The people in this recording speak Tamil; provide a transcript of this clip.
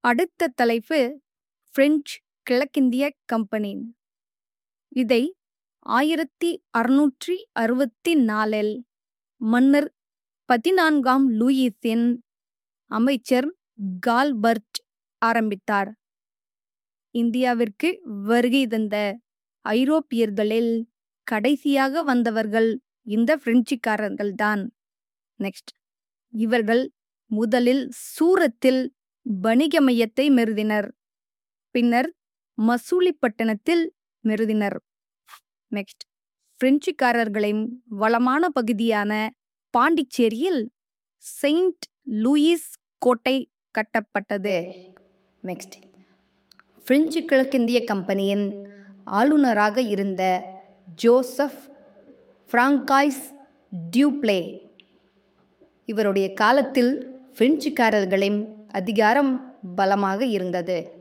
அடுத்த தலைப்பு பிரெஞ்சு கிழக்கிந்திய கம்பெனி இதை ஆயிரத்தி அறுநூற்றி அறுபத்தி நாலில் மன்னர் பதினான்காம் லூயிஸின் அமைச்சர் கால்பர்ட் ஆரம்பித்தார் இந்தியாவிற்கு வருகை தந்த ஐரோப்பியர்களில் கடைசியாக வந்தவர்கள் இந்த பிரெஞ்சுக்காரர்கள்தான் நெக்ஸ்ட் இவர்கள் முதலில் சூரத்தில் வணிக மையத்தை நிறுவினர் பின்னர் மசூலிப்பட்டினத்தில் நிறுவினர் நெக்ஸ்ட் பிரெஞ்சுக்காரர்களின் வளமான பகுதியான பாண்டிச்சேரியில் செயின்ட் லூயிஸ் கோட்டை கட்டப்பட்டது நெக்ஸ்ட் பிரெஞ்சு கிழக்கிந்திய கம்பெனியின் ஆளுநராக இருந்த ஜோசப் பிராங்காய்ஸ் டியூப்ளே இவருடைய காலத்தில் பிரெஞ்சுக்காரர்களின் அதிகாரம் பலமாக இருந்தது